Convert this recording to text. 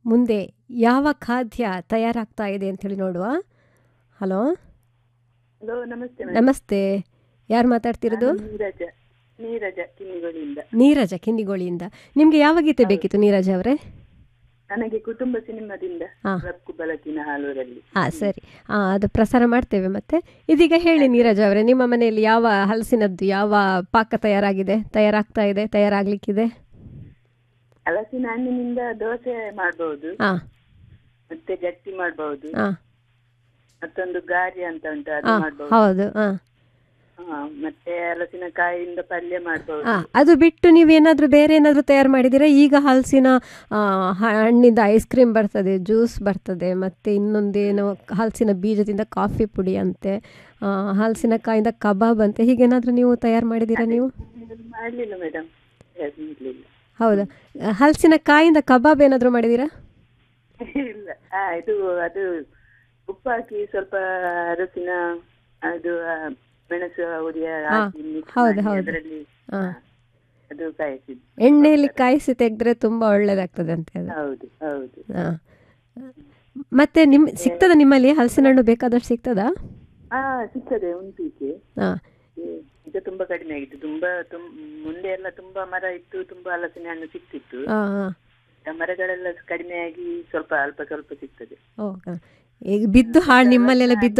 ಮುಂದೆ ಯಾವ ಖಾದ್ಯ ತಯಾರಾಗ್ತಾ ಇದೆ ಅಂಥೇಳಿ ನೋಡುವ ಹಲೋ ಹಲೋ ನಮಸ್ತೆ madam. ನಮಸ್ತೆ ಯಾರು ಮಾತಾಡ್ತಿರೋದು ನಾನು ನೀರಜ ನೀರಜ ಕಿನ್ನಿಗಳಿಂದ ನೀರಜ ಕಿನ್ನಿಗೋಳಿಯಿಂದ ನಿಮಗೆ ಯಾವ ಗೀತೆ ಬೇಕಿತ್ತು ನೀರಜ ಅವರೇ ನನಗೆ ಕುಟುಂಬ ಸಿನಿಮಾದಿಂದ ಹಾ. ರಕ್ಕು ಬೆಳಕಿನ ಹಾಲೂರಲ್ಲಿ ಹಾಂ ಸರಿ ಹಾಂ ಅದು ಪ್ರಸಾರ ಮಾಡ್ತೇವೆ ಮತ್ತೆ ಇದೀಗ ಹೇಳಿ ನೀರಜ ಅವರೇ ನಿಮ್ಮ ಮನೆಯಲ್ಲಿ ಯಾವ ಹಲಸಿನದ್ದು ಯಾವ ಪಾಕ ತಯಾರಾಗಿದೆ ತಯಾರಾಗ್ತಾ ಇದೆ ತಯಾರಾಗ್ಲಿಕ್ಕಿದೆ ಹಲಸಿನ ಹಣ್ಣಿನಿಂದ ದೋಸೆ ಮಾಡಬಹುದು ಹಾಂ ಮತ್ತೆ ಗಟ್ಟಿ ಮಾಡಬಹುದು ಹಾಂ ಮತ್ತೊಂದು ಗಾರಿ ಅಂತ ಉಂಟು ಅದು ಹಾಂ ಮಾಡಬಹುದು ಹೌದು ಹಾಂ ಮತ್ತೆ ಹಲಸಿನಕಾಯಿಯಿಂದ ಪಲ್ಯ ಮಾಡಬಹುದು ಹಾಂ ಅದು ಬಿಟ್ಟು ನೀವೇನಾದರೂ ಬೇರೆ ಏನಾದರೂ ತಯಾರು ಮಾಡಿದ್ದೀರಾ ಈಗ ಹಲಸಿನ ಆ, ಹಣ್ಣಿಂದ ಐಸ್ ಕ್ರೀಮ್ ಬರ್ತದೆ ಜ್ಯೂಸ್ ಬರ್ತದೆ ಮತ್ತು ಇನ್ನೊಂದೇನೋ ಹಲಸಿನ ಬೀಜದಿಂದ ಕಾಫಿ ಪುಡಿ ಅಂತೆ ಆ, ಹಲಸಿನಕಾಯಿಂದ ಕಬಾಬ್ ಅಂತೆ ಹೀಗೇನಾದರೂ ನೀವು ತಯಾರು ಮಾಡಿದ್ದೀರಾ ನೀವು ಮಾಡ್ಲಿಲ್ಲ ಮೇಡಮ್ ಇರ್ಲಿಲ್ಲ ಹೌದಾ ಹಲಸಿನಕಾಯಿಂದ ಕಬಾಬ್ ಏನಾದರೂ ಮಾಡಿದ್ದೀರಾ ಇಲ್ಲ ಆ, ಇದು ಅದು ಉಪ್ಪು ಹಾಕಿ ಸ್ವಲ್ಪ ಅರಸಿನ ಅದು ಆ, ಮೆಣಸು ಹುಡಿಯ ಹಾ, ಹಾಕಿ mix ಹೌದು, ಮಾಡಿ ಹೌದು. ಅದರಲ್ಲಿ ಹಾ. ಅದು ಕಾಯಿಸಿದ್ದು ಎಣ್ಣೆಯಲ್ಲಿ ಕಾಯಿಸಿ ತೆಗೆದ್ರೆ ತುಂಬ ಒಳ್ಳೆಯದಾಗ್ತದೆ ಅಂತ ಅದು ಹೌದು ಹೌದು ಹಾಂ ಮತ್ತೆ ನಿಮ್ಮ ಸಿಗ್ತದ ನಿಮ್ಮಲ್ಲಿ ಹಲಸಿನ ಹಣ್ಣು ಬೇಕಾದಷ್ಟು ಸಿಗ್ತದಾ ಹಾ ಸಿಗ್ತದೆ ಉಂಟು ಈಚೆ ಹಾಂ ಈ- ಈಗ ತುಂಬಾ ಕಡಿಮೆ ಆಗಿತ್ತು ತುಂಬಾ ತುಂ- ಮುಂದೆ ಎಲ್ಲ ತುಂಬಾ ಮರ ಇತ್ತು ತುಂಬಾ ಹಲಸಿನ ಹಣ್ಣು ಸಿಕ್ತಿತ್ತು ಹಾಂ ಹಾಂ ಆ ಮರಗಳೆಲ್ಲ ಕಡಿಮೆ ಆಗಿ ಸ್ವಲ್ಪ ಅಲ್ಪ ಸ್ವಲ್ಪ ಸಿಗ್ತದೆ ಓ ಈಗ ಬಿದ್ದು ಹಾಳು ನಿಮ್ಮಲ್ಲೆಲ್ಲ ಬಿದ್ದು